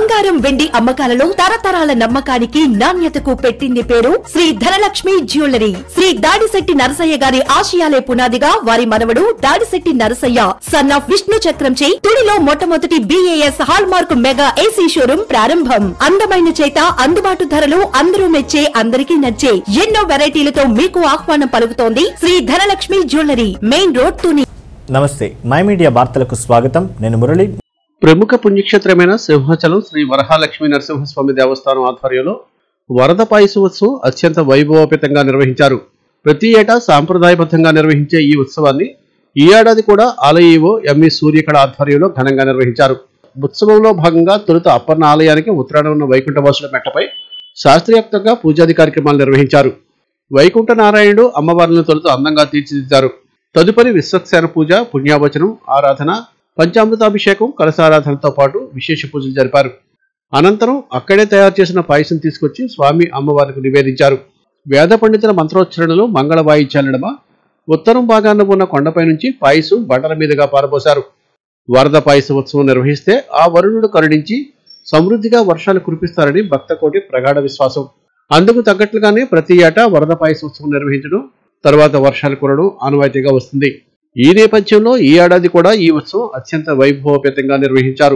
బంగారం వెండి అమ్మకాలలో తరతరాల నమ్మకానికి నాణ్యతకు పెట్టింది పేరు శ్రీ ధనలక్ష్మి జ్యువెలరీ శ్రీ దాడిశెట్టి నరసయ్య గారి ఆశయాలే పునాదిగా వారి మనవడు దాడిశెట్టి నరసయ్య సన్ ఆఫ్ విష్ణు చక్రంచే తుడిలో మొట్టమొదటి BAS hallmark mega AC showroom ప్రారంభం అందమైన చేత అందుబాటు ధరలు అందరూ మెచ్చే అందరికీ నచ్చే ఎన్నో వెరైటీలతో మీకు ఆహ్వానం పలుకుతోంది Sri Dhanalakshmi jewellery main road Tuni Namaste my media వార్తలకు స్వాగతం నేను మురళి ప్రముఖ పుణ్యక్షేత్రమైన సింహాచలం శ్రీ వరహాలక్ష్మీ నరసింహస్వామి దేవస్థానం ఆధ్వర్యంలో వరద పాయస ఉత్సవం అత్యంత వైభవోపేతంగా నిర్వహించారు ప్రతి ఏటా సాంప్రదాయబద్ధంగా నిర్వహించే ఈ ఉత్సవాన్ని ఈ ఏడాది కూడా ఆలయ ఈవో ఎంఈ సూర్యకళ ఆధ్వర్యంలో ఘనంగా నిర్వహించారు ఉత్సవంలో భాగంగా తొలుత అప్పన్న ఆలయానికి ఉత్తరాన ఉన్న వైకుంఠవాసుల మెట్టపై శాస్త్రీయోక్తంగా పూజాది కార్యక్రమాలు నిర్వహించారు వైకుంఠ నారాయణుడు అమ్మవార్లను తొలుత అందంగా తీర్చిదిద్దారు తదుపరి విశ్వక్సేన పూజ పుణ్యావచనం ఆరాధన పంచామృతాభిషేకం కలశారాధనతో పాటు విశేష పూజలు జరిపారు అనంతరం అక్కడే తయారు చేసిన పాయసం తీసుకొచ్చి స్వామి అమ్మవారికి నివేదించారు వేద పండితుల మంత్రోచ్చరణలు మంగళ వాయిద్యాల నడుమ ఉత్తరం భాగాన ఉన్న కొండపై నుంచి పాయసం బండల మీదుగా పారబోశారు వరద పాయస ఉత్సవం నిర్వహిస్తే ఆ వరుణుడు కరుణించి సమృద్ధిగా వర్షాలు కురిపిస్తారని భక్తకోటి ప్రగాఢ విశ్వాసం అందుకు తగ్గట్లుగానే ప్రతి ఏటా వరద పాయస ఉత్సవం నిర్వహించడం తర్వాత వర్షాలు కురడం ఆనవాయితీగా వస్తుంది ఈ నేపథ్యంలో ఈ ఏడాది కూడా ఈ ఉత్సవం అత్యంత వైభవోపేతంగా నిర్వహించారు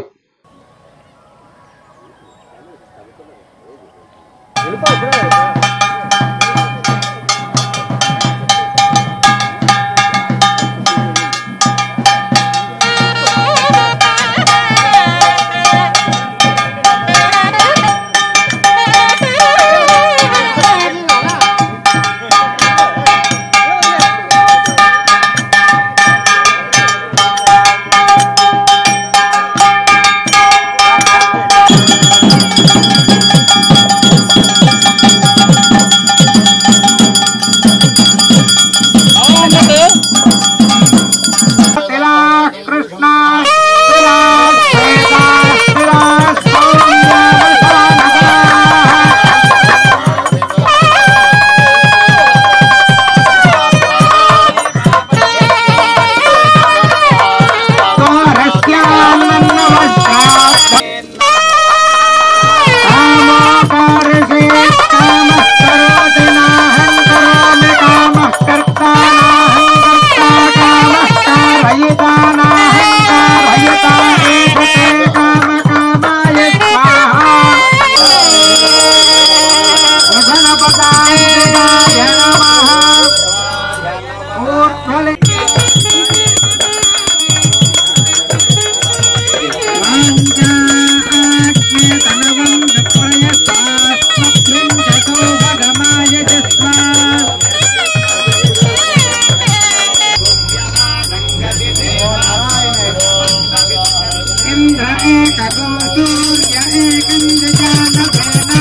ఇంద్ర ఏకగో సూర్య ఏకం జగన్నథేన